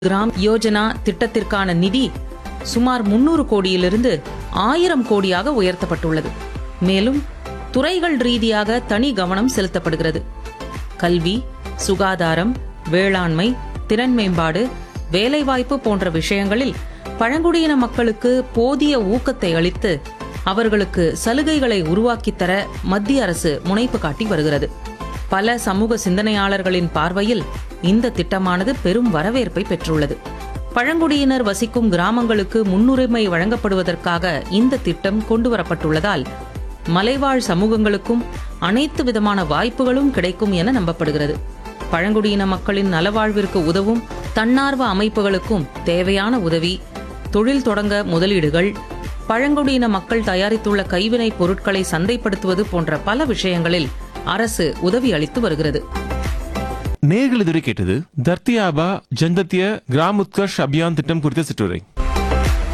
gram Yojana திட்டத்திற்கான நிதி சுமார் முன்னூறு கோடியிலிருந்து ஆயிரம் கோடியாக உயர்த்தப்பட்டுள்ளது மேலும் துறைகள் ரீதியாக தனி கவனம் செலுத்தப்படுகிறது கல்வி சுகாதாரம் வேளாண்மை திறன் மேம்பாடு வேலைவாய்ப்பு போன்ற விஷயங்களில் பழங்குடியின மக்களுக்கு போதிய ஊக்கத்தை அளித்து அவர்களுக்கு சலுகைகளை உருவாக்கித் தர மத்திய அரசு முனைப்பு காட்டி வருகிறது பல சமூக சிந்தனையாளர்களின் பார்வையில் இந்த திட்டமானது பெரும் வரவேற்பை பெற்றுள்ளது பழங்குடியினர் வசிக்கும் கிராமங்களுக்கு முன்னுரிமை வழங்கப்படுவதற்காக இந்த திட்டம் கொண்டுவரப்பட்டுள்ளதால் மலைவாழ் சமூகங்களுக்கும் அனைத்து விதமான வாய்ப்புகளும் கிடைக்கும் என நம்பப்படுகிறது பழங்குடியின மக்களின் நலவாழ்விற்கு உதவும் தன்னார்வ அமைப்புகளுக்கும் தேவையான உதவி தொழில் தொடங்க முதலீடுகள் பழங்குடியின மக்கள் தயாரித்துள்ள கைவினைப் பொருட்களை சந்தைப்படுத்துவது போன்ற பல விஷயங்களில் அரசு உதவி அளித்து வருகிறது நேர்கள் இதுவரை கேட்டது தர்த்தியாபா ஜந்தத்திய கிராம் உத்கர்ஷ் அபியான் திட்டம் குறித்த சிற்றுரை